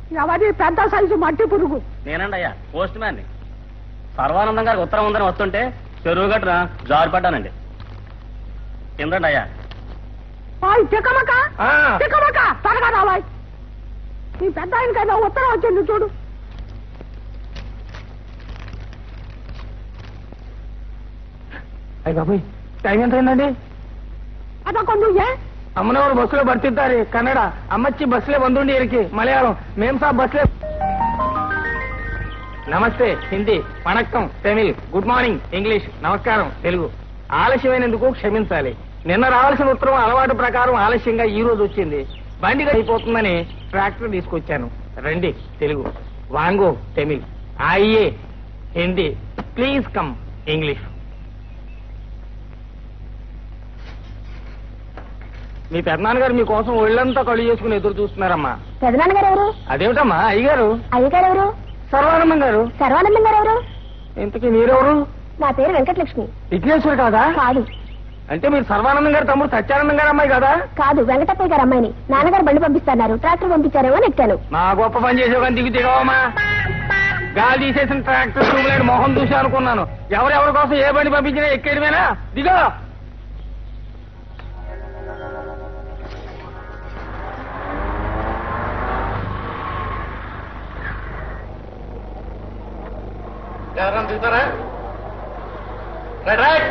ఎవరి పెద్ద సైజు మట్టి పురుగు నేనండి అయ్యా పోస్ట్ మ్యాన్ సర్వానందం గారికి ఉత్తరం ఉందని వస్తుంటే చెరువు గట్టున జారి పడ్డానండి కిందండి అయ్యా ఓయ్ తిక్కమక ఆ. తిక్కమక త్వరగా రావాయ్ నీ పెద్ద ఆయనకైనా ఉత్తరం వచ్చింది చూడు అయ్య బాబోయ్ టైం ఎంత అయిందండి ಅದಕ್ಕೊಂದು ಏ ಅಮ್ಮನವರು ಬಸ್సులో ಬರ್ತಿದ್ದಾರೆ ಕನ್ನಡ ಅಮ್ಮಚ್ಚಿ ಬಸ್ಲೇ ಬಂದುಂಡಿ ಇರಕ್ಕೆ ಮಲಯಾಳಂ ಮೇಮ್ ಸಾಬ್ ಬಸ್ಲೇ నమస్తే హిందీ వణక్కం తమిళ్ గుడ్ మార్నింగ్ ఇంగ్లీష్ నమస్కారం తెలుగు ఆలస్యమైనందుకు క్షమించాలి నిన్న రావాల్సిన ఉత్తరం అలవాటు ప్రకారం ఆలస్యంగా ఈ రోజు వచ్చింది బండి అయిపోతుందని ట్రాక్టర్ తీసుకొచ్చాను రండి తెలుగు వాంగో తమిళ్ ఆయియే హిందీ ప్లీజ్ కమ్ ఇంగ్లీష్ మీ పెద్దనాన్నగారు మీకోసం ఒళ్ళంతా కళ్ళు చేసుకుని ఎదురు చూస్తున్నారమ్మా పెదనాన్నగారు ఎవరు అదేమిటమ్మా అయ్యగారు అయ్యగారు ఎవరు సర్వానందం గారు సర్వానందం గారు ఎవరు ఇంతకీ మీరెవరు నా పేరు వెంకటలక్ష్మి విఘ్నేశ్వరు కాదా కాదు అంటే మీరు సర్వానందం గారు తమ్ముడు సత్యానందం గారు అమ్మాయి కదా కాదు వెంకటప్పయ్య గారు అమ్మాయిని నాన్నగారు బండి పంపిస్తున్నారు ట్రాక్టర్ పంపించారేమో అని ఎక్కాను నా గొప్ప పని చేసే కానీ దిగు దిగవమ్మా గాలి తీసేసిన ట్రాక్టర్ ట్యూబ్లైట్ మొహం చూసి అనుకున్నాను ఎవరెవరి కోసం ఏ బండి పంపించినా ఎక్కేయడమేనా దిగో ఎవరన్నా దిగుతారా రైట్ రైట్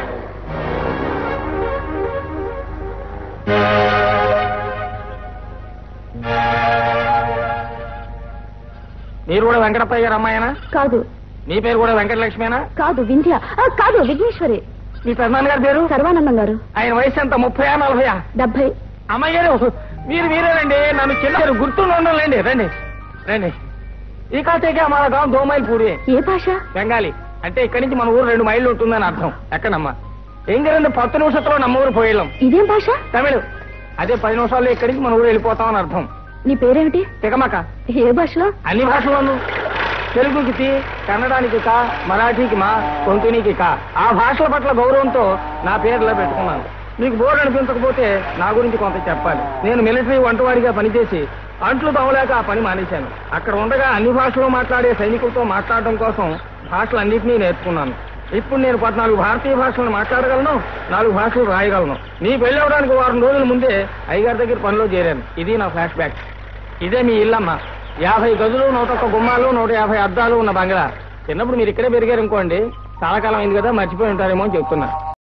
మీరు కూడా వెంకటప్పయ్య గారు అమ్మాయినా కాదు మీ పేరు కూడా వెంకటలక్ష్మేనా కాదు వింధ్య ఆ, కాదు విఘ్నేశ్వరి మీ పెద్దనాన్న గారి పేరు సర్వానందం గారు ఆయన వయసు ఎంత ముప్పై నలభై డెబ్బై అమ్మాయి గారు మీరు మీరేనండి నన్ను చిన్న గుర్తుండి ఉండాలండి రండి రండి ఈ కాతేగా మన గాం దో మైల్ పూరి ఏ భాష బెంగాలీ అంటే ఇక్కడి నుంచి మన ఊరు రెండు మైళ్ళు ఉంటుందని అర్థం ఎక్కడమ్మా ఎంగరండి పత్తు నిమిషంలో నమ్మ ఊరు పోయేళ్ళం ఇదేం భాష తమిళ్ అదే పది నిమిషాల్లో ఇక్కడి నుంచి మన ఊరు వెళ్ళిపోతామని అర్థం నీ పేరేమిటి తికమక ఏ భాషలో అన్ని భాషలోనూ తెలుగుకి తి కన్నడానికి కా మరాఠీకి మా కొంకణికి కా ఆ భాషల పట్ల గౌరవంతో నా పేరులో పెట్టుకున్నాను మీకు బోర్డు అనిపించకపోతే నా గురించి కొంత చెప్పాలి నేను మిలిటరీ వంటవాడిగా పనిచేసి అంట్లు తవ్వలేక ఆ పని మానేశాను అక్కడ ఉండగా అన్ని భాషలు మాట్లాడే సైనికులతో మాట్లాడడం కోసం భాషలన్నింటినీ నేర్చుకున్నాను ఇప్పుడు నేను పద్నాలుగు భారతీయ భాషలను మాట్లాడగలను నాలుగు భాషలు రాయగలను నీ పెళ్ళి అవడానికి వారం రోజుల ముందే అయ్యగారి దగ్గర పనిలో చేరాను ఇది నా ఫ్లాష్ బ్యాక్ ఇదే మీ ఇల్లమ్మ యాభై గదులు నూట ఒక్క గుమ్మాలు నూట యాభై అద్దాలు ఉన్న బంగ్లా చిన్నప్పుడు మీరు ఇక్కడే పెరిగారు అనుకోండి చాలా కాలం అయింది కదా మర్చిపోయి ఉంటారేమో అని చెప్తున్నా